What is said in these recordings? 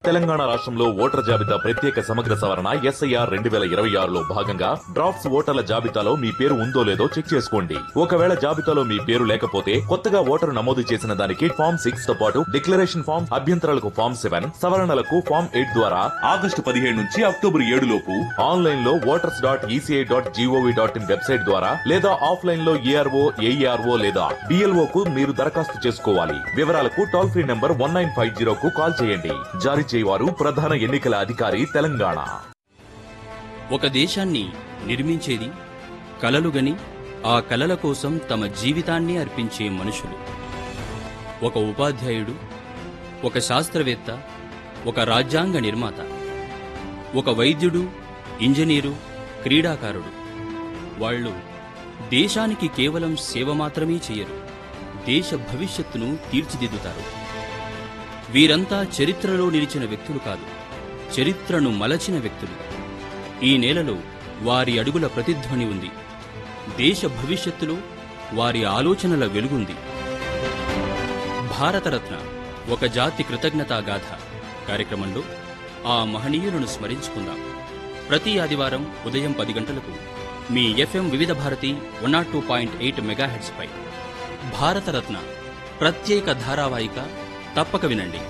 తెలంగాణ రాష్ట్రంలో ఓటర్ జాబితా ప్రత్యేక సమగ్ర సవరణ ఎస్ఐఆర్ రెండు వేల ఇరవై ఆరులో భాగంగా డ్రాఫ్ట్స్ ఓటర్ల జాబితాలో మీ పేరు ఉందో లేదో చెక్ చేసుకోండి ఒకవేళ జాబితాలో మీ పేరు లేకపోతే కొత్తగా ఓటరు నమోదు చేసిన దానికి ఫామ్ సిక్స్ తో పాటు డిక్లరేషన్ ఫామ్ అభ్యంతరాలకు ఫామ్ సెవెన్ సవరణలకు ఫామ్ ఎయిట్ ద్వారా ఆగస్టు పదిహేడు నుంచి అక్టోబర్ ఏడు లోపు ఆన్లైన్ లో voters dot ECI dot GOV dot in website ద్వారా లేదా ఆఫ్లైన్ లో ఏఆర్ఓ ఏఈఆర్ఓ లేదా బిఎల్ఓ కు మీరు దరఖాస్తు చేసుకోవాలి వివరాలకు toll free number one nine five zero కు కాల్ చేయండి జారీ చేయవారు ప్రధాన ఎన్నికల అధికారి తెలంగాణ ఒక దేశాన్ని నిర్మించేది కలలుగని ఆ కలల కోసం తమ జీవితాన్ని అర్పించే మనుషులు ఒక ఉపాధ్యాయుడు ఒక శాస్త్రవేత్త ఒక రాజ్యాంగ నిర్మాత ఒక వైద్యుడు ఇంజనీరు క్రీడాకారుడు వాళ్ళు దేశానికి కేవలం సేవ మాత్రమే చేయరు దేశ భవిష్యత్తును తీర్చిదిద్దుతారు వీరంతా చరిత్రలో నిలిచిన వ్యక్తులు కాదు చరిత్రను మలచిన వ్యక్తులు ఈ నేలలో వారి అడుగుల ప్రతిధ్వని ఉంది దేశ భవిష్యత్తులో వారి ఆలోచనల వెలుగుంది భారతరత్న ఒక జాతి కృతజ్ఞతా గాథ కార్యక్రమంలో ఆ మహనీయులను స్మరించుకుందాం ప్రతి ఆదివారం ఉదయం పది గంటలకు మీ FM Vividh Bharati one nought two point eight మెగాహెడ్స్పై భారతరత్న ప్రత్యేక ధారావాహిక తప్పక వినండి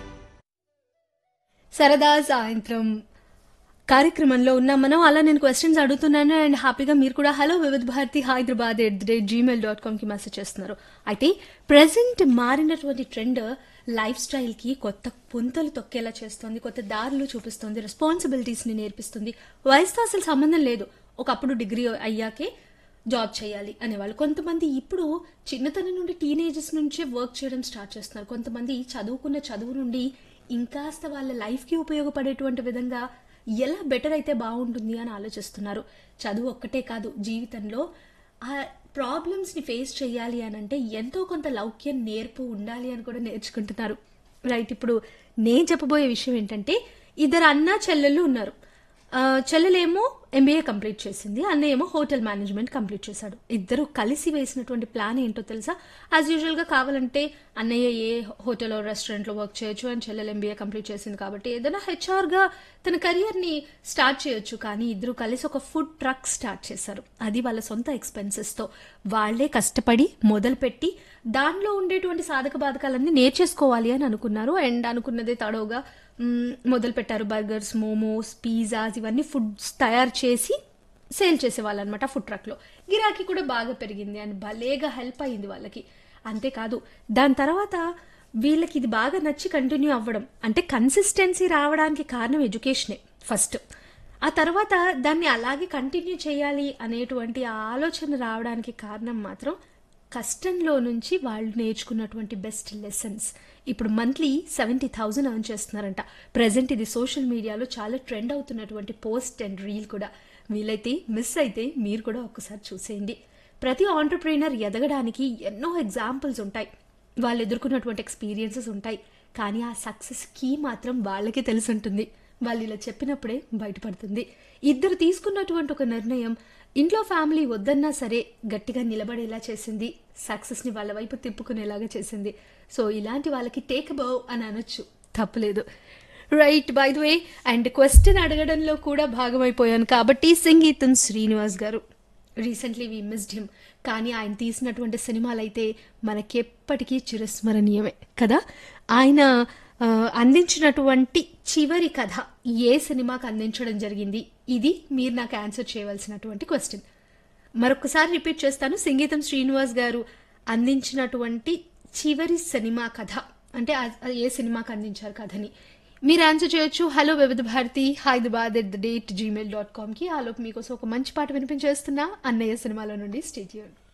సరదా సాయంత్రం కార్యక్రమంలో ఉన్నాం మనం అలా నేను క్వశ్చన్స్ అడుగుతున్నాను అండ్ హ్యాపీగా మీరు కూడా hello Vividh Bharati Hyderabad at the rate Gmail dot కామ్కి మెసేజ్ చేస్తున్నారు అయితే ప్రజెంట్ మారినటువంటి ట్రెండ్ లైఫ్ స్టైల్కి కొత్త పుంతలు తొక్కేలా చేస్తుంది కొత్త దారులు చూపిస్తుంది రెస్పాన్సిబిలిటీస్ని నేర్పిస్తుంది వయసుతో అసలు సంబంధం లేదు ఒకప్పుడు డిగ్రీ అయ్యాకే జాబ్ చేయాలి అనేవాళ్ళు కొంతమంది ఇప్పుడు చిన్నతనం నుండి టీనేజెస్ నుంచే వర్క్ చేయడం స్టార్ట్ చేస్తున్నారు కొంతమంది చదువుకున్న చదువు నుండి ఇంకాస్త వాళ్ళ లైఫ్కి ఉపయోగపడేటువంటి విధంగా ఎలా బెటర్ అయితే బాగుంటుంది అని ఆలోచిస్తున్నారు చదువు ఒక్కటే కాదు జీవితంలో ఆ ప్రాబ్లమ్స్ని ఫేస్ చేయాలి అని అంటే ఎంతో కొంత లౌక్యం నేర్పు ఉండాలి అని కూడా నేర్చుకుంటున్నారు రైట్ ఇప్పుడు నేను చెప్పబోయే విషయం ఏంటంటే ఇద్దరు అన్న చెల్లెళ్ళు ఉన్నారు ఆ, చెల్లెలేమో ఎంబీఏ కంప్లీట్ చేసింది అన్నయ్య ఏమో హోటల్ మేనేజ్మెంట్ కంప్లీట్ చేశాడు ఇద్దరు కలిసి వేసినటువంటి ప్లాన్ ఏంటో తెలుసా యాజ్ యూజువల్గా కావాలంటే అన్నయ్య ఏ హోటల్ రెస్టారెంట్లో వర్క్ చేయొచ్చు అని చెల్లెలు ఎంబీఏ కంప్లీట్ చేసింది కాబట్టి ఏదైనా హెచ్ఆర్గా తన కెరియర్ని స్టార్ట్ చేయొచ్చు కానీ ఇద్దరు కలిసి ఒక ఫుడ్ ట్రక్ స్టార్ట్ చేశారు అది వాళ్ళ సొంత ఎక్స్పెన్సెస్తో వాళ్ళే కష్టపడి మొదలుపెట్టి దానిలో ఉండేటువంటి సాధక బాధకాలన్నీ నేర్చేసుకోవాలి అని అనుకున్నారు అండ్ అనుకున్నదే తడవుగా మ్, మొదలు పెట్టారు బర్గర్స్ మోమోస్ పిజ్జాస్ ఇవన్నీ ఫుడ్స్ తయారు చేసి సేల్ చేసేవాళ్ళు అనమాట ఫుడ్ ట్రక్లో గిరాకీ కూడా బాగా పెరిగింది అండ్ భలేగా హెల్ప్ అయింది వాళ్ళకి అంతేకాదు దాని తర్వాత వీళ్ళకి ఇది బాగా నచ్చి కంటిన్యూ అవ్వడం అంటే కన్సిస్టెన్సీ రావడానికి కారణం ఎడ్యుకేషనే ఫస్ట్ ఆ తర్వాత దాన్ని అలాగే కంటిన్యూ చేయాలి అనేటువంటి ఆ ఆలోచన రావడానికి కారణం మాత్రం కష్టంలో నుంచి వాళ్ళు నేర్చుకున్నటువంటి బెస్ట్ లెసన్స్ ఇప్పుడు మంత్లీ సెవెంటీ థౌజండ్ ఎర్న్ చేస్తున్నారంట ప్రజెంట్ ఇది సోషల్ మీడియాలో చాలా ట్రెండ్ అవుతున్నటువంటి పోస్ట్ అండ్ రీల్ కూడా వీలైతే మిస్ అయితే మీరు కూడా ఒక్కసారి చూసేయండి ప్రతి ఆంటర్ప్రీనర్ ఎదగడానికి ఎన్నో ఎగ్జాంపుల్స్ ఉంటాయి వాళ్ళు ఎదుర్కొన్నటువంటి ఎక్స్పీరియన్సెస్ ఉంటాయి కానీ ఆ సక్సెస్ కీ మాత్రం వాళ్ళకే తెలిసి ఉంటుంది వాళ్ళు ఇలా చెప్పినప్పుడే బయటపడుతుంది ఇద్దరు తీసుకున్నటువంటి ఒక నిర్ణయం ఇంట్లో ఫ్యామిలీ వద్దన్నా సరే గట్టిగా నిలబడేలా చేసింది సక్సెస్ని వాళ్ళ వైపు తిప్పుకునేలాగా చేసింది సో ఇలాంటి వాళ్ళకి టేక్ బౌ అని అనొచ్చు తప్పలేదు right by the way and question అడగడంలో కూడా భాగమైపోయాను కాబట్టి సంగీతం శ్రీనివాస్ గారు రీసెంట్లీ వీ మిస్డ్ హిమ్ కానీ ఆయన తీసినటువంటి సినిమాలు అయితే మనకెప్పటికీ చిరస్మరణీయమే కదా ఆయన ఆ, అందించినటువంటి చివరి కథ ఏ సినిమాకి అందించడం జరిగింది ఇది మీరు నాకు ఆన్సర్ చేయవలసినటువంటి క్వశ్చన్ మరొకసారి రిపీట్ చేస్తాను సంగీతం శ్రీనివాస్ గారు అందించినటువంటి చివరి సినిమా కథ అంటే ఆ- ఆ ఏ సినిమాకి అందించారు కథని మీరు ఆన్సర్ చేయొచ్చు hello Vividh Bharati Hyderabad at the rate Gmail dot కామ్కి ఆలోపు మీకోసం ఒక మంచి పాట వినిపించేస్తున్నా అన్నయ్య సినిమాలో నుండి స్టేట్యూన్